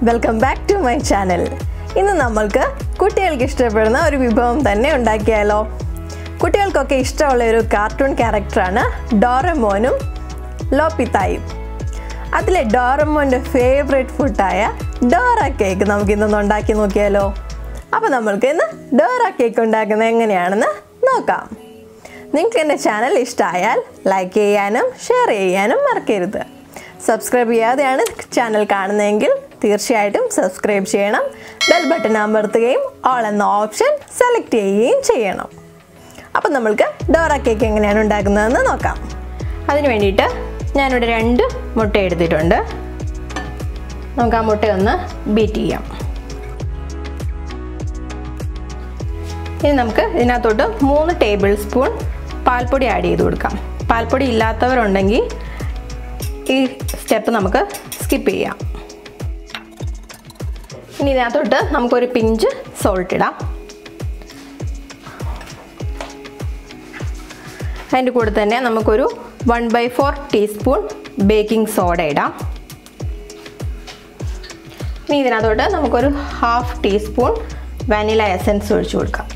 welcome back to my channel ഇന്ന് നമ്മൾക്ക് കുട്ടികൾക്ക് ഇഷ്ടപ്പെടുന്ന ഒരു വിഭവം തന്നെ ഉണ്ടാക്കിയാലോ കുട്ടികൾക്കൊക്കെ ഇഷ്ടമുള്ള ഒരു കാർട്ടൂൺ ക്യാരക്ടറാണ് ഡോറമോനും ലോപ്പിത്തായും അതിലെ ഡോറമോൻ്റെ ഫേവറേറ്റ് ഫുഡായ ഡോറ കേക്ക് നമുക്ക് ഇന്നൊന്ന് ഉണ്ടാക്കി നോക്കിയാലോ അപ്പോൾ നമ്മൾക്ക് ഇന്ന് ഡോറ കേക്ക് ഉണ്ടാക്കുന്നത് എങ്ങനെയാണെന്ന് നോക്കാം നിങ്ങൾക്ക് എൻ്റെ ചാനൽ ഇഷ്ടമായാൽ ലൈക്ക് ചെയ്യാനും ഷെയർ ചെയ്യാനും മറക്കരുത് സബ്സ്ക്രൈബ് ചെയ്യാതെയാണ് ചാനൽ കാണുന്നതെങ്കിൽ തീർച്ചയായിട്ടും സബ്സ്ക്രൈബ് ചെയ്യണം ബെൽ ബട്ടൺ അമർത്തുകയും ഓൾ എന്ന ഓപ്ഷൻ സെലക്ട് ചെയ്യുകയും ചെയ്യണം അപ്പം നമ്മൾക്ക് ഡോറ കേക്ക് എങ്ങനെയാണ് ഉണ്ടാക്കുന്നതെന്ന് നോക്കാം അതിന് വേണ്ടിയിട്ട് ഞാനിവിടെ രണ്ട് മുട്ട എടുത്തിട്ടുണ്ട് നമുക്ക് ആ മുട്ടയൊന്ന് ബീറ്റ് ചെയ്യാം ഇനി നമുക്ക് ഇതിനകത്തോട്ട് മൂന്ന് ടേബിൾ സ്പൂൺ പാൽപ്പൊടി ആഡ് ചെയ്ത് കൊടുക്കാം പാൽപ്പൊടി ഇല്ലാത്തവരുണ്ടെങ്കിൽ ഈ സ്റ്റെപ്പ് നമുക്ക് സ്കിപ്പ് ചെയ്യാം ഇനി ഇതിനകത്തോട്ട് നമുക്കൊരു പിഞ്ച് സോൾട്ട് ഇടാം അതിൻ്റെ കൂടെ തന്നെ നമുക്കൊരു one by four teaspoon baking soda ഇടാം ഇനി ഇതിനകത്തോട്ട് നമുക്കൊരു ഹാഫ് ടീസ്പൂൺ വാനില എസൻസ് ഒഴിച്ചു കൊടുക്കാം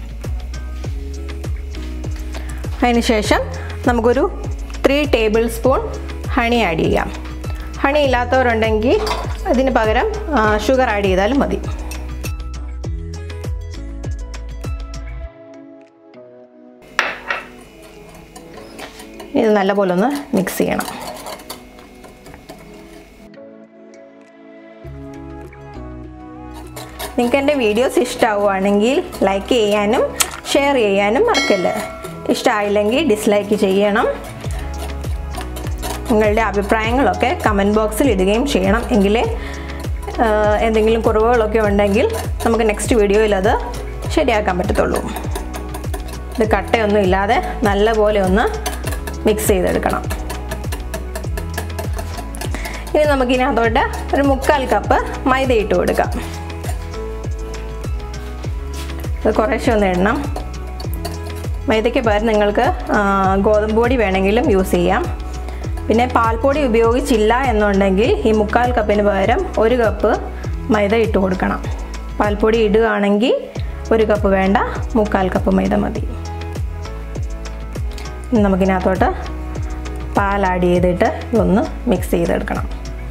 അതിന് ശേഷം നമുക്കൊരു three tablespoon honey add ചെയ്യാം ഹണി ഇല്ലാത്തവരുണ്ടെങ്കിൽ അതിന് പകരം ഷുഗർ ആഡ് ചെയ്താലും മതി ഇത് നല്ലപോലെ ഒന്ന് മിക്സ് ചെയ്യണം നിങ്ങൾക്ക് എൻ്റെ വീഡിയോസ് ഇഷ്ടമാവുകയാണെങ്കിൽ ലൈക്ക് ചെയ്യാനും ഷെയർ ചെയ്യാനും മറക്കല്ല് ഇഷ്ടമായില്ലെങ്കിൽ ഡിസ്ലൈക്ക് ചെയ്യണം നിങ്ങളുടെ അഭിപ്രായങ്ങളൊക്കെ കമൻറ്റ് ബോക്സിൽ ഇടുകയും ചെയ്യണം എങ്കിലേ എന്തെങ്കിലും കുറവുകളൊക്കെ ഉണ്ടെങ്കിൽ നമുക്ക് നെക്സ്റ്റ് വീഡിയോയിൽ അത് ശരിയാക്കാൻ പറ്റത്തുള്ളൂ ഇത് കട്ടയൊന്നും ഇല്ലാതെ നല്ലപോലെ ഒന്ന് മിക്സ് ചെയ്തെടുക്കണം ഇനി നമുക്കിതിനകത്തോട്ട് ഒരു മുക്കാൽ കപ്പ് മൈദ ഇട്ട് കൊടുക്കാം ഇത് കുറേശ്ശെ ഒന്ന് ഇടണം മൈദയ്ക്ക് പകരം നിങ്ങൾക്ക് ഗോതമ്പ് പൊടി വേണമെങ്കിലും യൂസ് ചെയ്യാം പിന്നെ പാൽപ്പൊടി ഉപയോഗിച്ചില്ല എന്നുണ്ടെങ്കിൽ ഈ മുക്കാൽ കപ്പിന് പകരം ഒരു കപ്പ് മൈദ ഇട്ട് കൊടുക്കണം പാൽപ്പൊടി ഇടുകയാണെങ്കിൽ ഒരു കപ്പ് വേണ്ട മുക്കാൽ കപ്പ് മൈദ മതി നമുക്കിനകത്തോട്ട് പാൽ ആഡ് ചെയ്തിട്ട് ഒന്ന് മിക്സ് ചെയ്തെടുക്കണം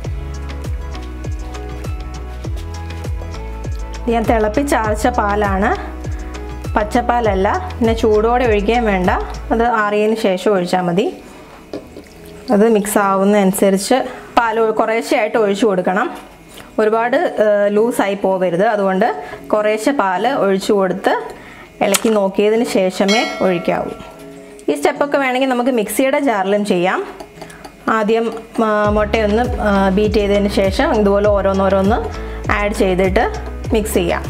ഞാൻ തിളപ്പിച്ചാർച്ച പാലാണ് പച്ചപ്പാലല്ല പിന്നെ ചൂടോടെ ഒഴിക്കുകയും വേണ്ട അത് ആറിയതിന് ശേഷം ഒഴിച്ചാൽ മതി അത് മിക്സ് ആവുന്നതനുസരിച്ച് പാൽ കുറേശ്ശെയായിട്ട് ഒഴിച്ചു കൊടുക്കണം ഒരുപാട് ലൂസായി പോകരുത് അതുകൊണ്ട് കുറേശ്ശെ പാൽ ഒഴിച്ചു കൊടുത്ത് ഇളക്കി നോക്കിയതിന് ശേഷമേ ഒഴിക്കാവൂ ഈ സ്റ്റെപ്പൊക്കെ വേണമെങ്കിൽ നമുക്ക് മിക്സിയുടെ ജാറിലും ചെയ്യാം ആദ്യം മുട്ടയൊന്ന് ബീറ്റ് ചെയ്തതിന് ശേഷം ഇതുപോലെ ഓരോന്നോരോന്ന് ആഡ് ചെയ്തിട്ട് മിക്സ് ചെയ്യാം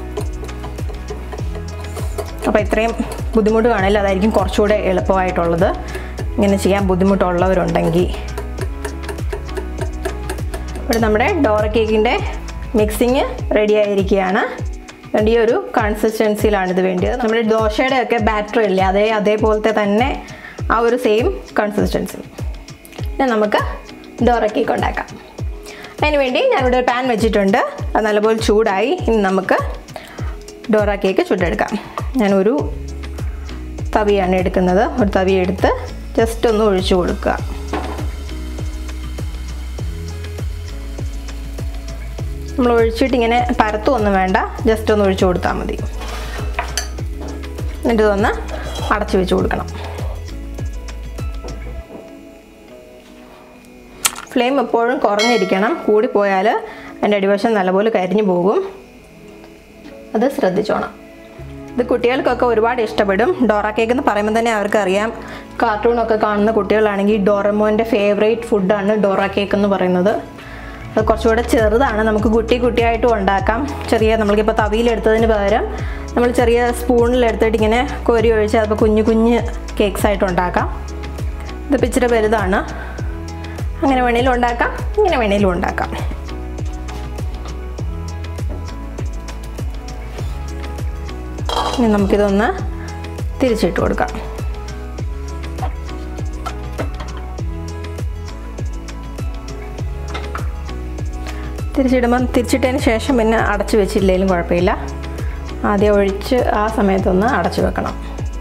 അപ്പോൾ ഇത്രയും ബുദ്ധിമുട്ട് കാണില്ല അതായിരിക്കും കുറച്ചുകൂടെ എളുപ്പമായിട്ടുള്ളത് ഇങ്ങനെ ചെയ്യാൻ ബുദ്ധിമുട്ടുള്ളവരുണ്ടെങ്കിൽ ഇവിടെ നമ്മുടെ ഡോറ കേക്കിൻ്റെ മിക്സിങ് റെഡി ആയിരിക്കുകയാണ് വേണ്ട ഈ ഒരു കൺസിസ്റ്റൻസിയിലാണ് ഇത് വേണ്ടിയത് നമ്മുടെ ദോശയുടെ ഒക്കെ ബാറ്റർ ഇല്ലേ അതേ അതേപോലത്തെ തന്നെ ആ ഒരു സെയിം കൺസിസ്റ്റൻസി പിന്നെ നമുക്ക് ഡോറ കേക്ക് ഉണ്ടാക്കാം അതിന് വേണ്ടി ഞാനിവിടെ ഒരു പാൻ വെച്ചിട്ടുണ്ട് അത് നല്ലപോലെ ചൂടായി ഇനി നമുക്ക് ഡോറ കേക്ക് ചുട്ടെടുക്കാം ഞാനൊരു തവിയാണ് എടുക്കുന്നത് ഒരു തവി എടുത്ത് ജസ്റ്റ് ഒന്ന് ഒഴിച്ചു കൊടുക്കുക നമ്മൾ ഒഴിച്ചിട്ട് ഇങ്ങനെ പരത്തുമൊന്നും വേണ്ട ജസ്റ്റ് ഒന്ന് ഒഴിച്ചു കൊടുത്താൽ മതി എന്നിട്ട് ഇതൊന്ന് അടച്ചു വെച്ച് കൊടുക്കണം ഫ്ലെയിം എപ്പോഴും കുറഞ്ഞിരിക്കണം കൂടിപ്പോയാൽ അതിൻ്റെ അടിവശം നല്ലപോലെ കരിഞ്ഞു പോകും അത് ശ്രദ്ധിച്ചോണം ഇത് കുട്ടികൾക്കൊക്കെ ഒരുപാട് ഇഷ്ടപ്പെടും ഡോറ കേക്ക് എന്ന് പറയുമ്പോൾ തന്നെ അവർക്ക് അറിയാം കാർട്ടൂണൊക്കെ കാണുന്ന കുട്ടികളാണെങ്കിൽ ഡോറമോൻ്റെ ഫേവറേറ്റ് ഫുഡാണ് ഡോറ കേക്ക് എന്ന് പറയുന്നത് അത് കുറച്ചുകൂടെ ചെറുതാണ് നമുക്ക് കുട്ടി കുട്ടിയായിട്ടും ഉണ്ടാക്കാം ചെറിയ നമ്മൾക്കിപ്പോൾ തവിയിലെടുത്തതിന് പകരം നമ്മൾ ചെറിയ സ്പൂണിലെടുത്തിട്ട് ഇങ്ങനെ കോരി ഒഴിച്ച് അതിപ്പോൾ കുഞ്ഞു കുഞ്ഞ് കേക്ക്സ് ആയിട്ട് ഉണ്ടാക്കാം ഇതിപ്പോൾ ഇച്ചിരി വലുതാണ് അങ്ങനെ വേണേലും ഉണ്ടാക്കാം ഇങ്ങനെ വേണേലും ഉണ്ടാക്കാം ഇനി നമുക്കിതൊന്ന് തിരിച്ചിട്ട് കൊടുക്കാം തിരിച്ചിടുമ്പം തിരിച്ചിട്ടതിന് ശേഷം പിന്നെ അടച്ചു വെച്ചില്ലെങ്കിലും കുഴപ്പമില്ല ആദ്യം ഒഴിച്ച് ആ സമയത്തൊന്ന് അടച്ചു വെക്കണം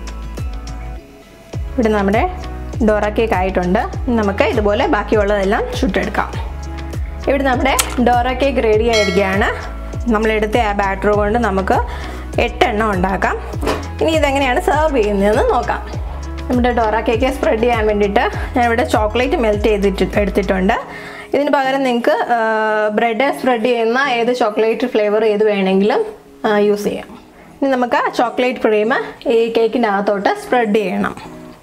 ഇവിടെ നമ്മുടെ ഡോറ കേക്ക് ആയിട്ടുണ്ട് ഇനി നമുക്ക് ഇതുപോലെ ബാക്കിയുള്ളതെല്ലാം ചുട്ടെടുക്കാം ഇവിടെ നമ്മുടെ ഡോറ കേക്ക് റെഡി ആയിരിക്കുകയാണ് നമ്മളെടുത്ത ആ ബാറ്റർ കൊണ്ട് നമുക്ക് എട്ടെണ്ണം ഉണ്ടാക്കാം ഇനി ഇതെങ്ങനെയാണ് സെർവ് ചെയ്യുന്നതെന്ന് നോക്കാം നമ്മുടെ ഡോറ കേക്ക് സ്പ്രെഡ് ചെയ്യാൻ വേണ്ടിയിട്ട് ഞാനിവിടെ ചോക്ലേറ്റ് മെൽറ്റ് ചെയ്തിട്ട് എടുത്തിട്ടുണ്ട് ഇതിന് പകരം നിങ്ങൾക്ക് ബ്രെഡ് സ്പ്രെഡ് ചെയ്യുന്ന ഏത് ചോക്ലേറ്റ് ഫ്ലേവർ ഏത് വേണമെങ്കിലും യൂസ് ചെയ്യാം ഇനി നമുക്ക് ചോക്ലേറ്റ് ക്രീം ഈ കേക്കിൻ്റെ അകത്തോട്ട് സ്പ്രെഡ് ചെയ്യണം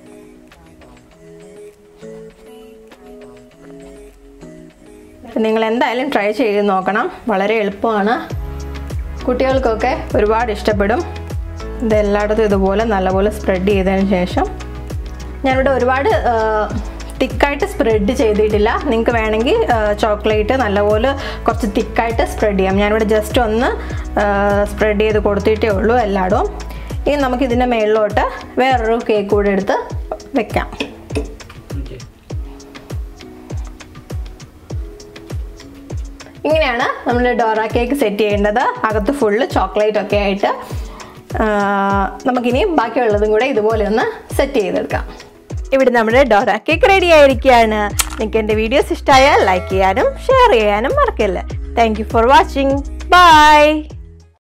നിങ്ങൾ എന്തായാലും ട്രൈ ചെയ്ത് നോക്കണം വളരെ എളുപ്പമാണ് കുട്ടികൾക്കൊക്കെ ഒരുപാട് ഇഷ്ടപ്പെടും ഇത് എല്ലായിടത്തും ഇതുപോലെ നല്ലപോലെ സ്പ്രെഡ് ചെയ്തതിന് ശേഷം ഞാനിവിടെ ഒരുപാട് തിക്കായിട്ട് സ്പ്രെഡ് ചെയ്തിട്ടില്ല നിങ്ങൾക്ക് വേണമെങ്കിൽ ചോക്ലേറ്റ് നല്ലപോലെ കുറച്ച് തിക്കായിട്ട് സ്പ്രെഡ് ചെയ്യാം ഞാനിവിടെ ജസ്റ്റ് ഒന്ന് സ്പ്രെഡ് ചെയ്ത് കൊടുത്തിട്ടേ ഉള്ളൂ എല്ലായിടവും ഇനി നമുക്ക് ഇതിൻ്റെ മേളിലോട്ട് വേറൊരു കേക്ക് കൂടെ എടുത്ത് വെക്കാം ഇങ്ങനെയാണ് നമ്മൾ ഡോറ കേക്ക് സെറ്റ് ചെയ്യേണ്ടത് അകത്ത് ഫുള്ള് ചോക്ലേറ്റ് ഒക്കെ ആയിട്ട് നമുക്കിനി ബാക്കിയുള്ളതും കൂടെ ഇതുപോലെ ഒന്ന് സെറ്റ് ചെയ്തെടുക്കാം ഇവിടെ നമ്മുടെ ഡോറ കേക്ക് റെഡി ആയിരിക്കുകയാണ് നിങ്ങൾക്ക് എൻ്റെ വീഡിയോസ് ഇഷ്ടമായാൽ ലൈക്ക് ചെയ്യാനും ഷെയർ ചെയ്യാനും മറക്കല്ല thank you for watching by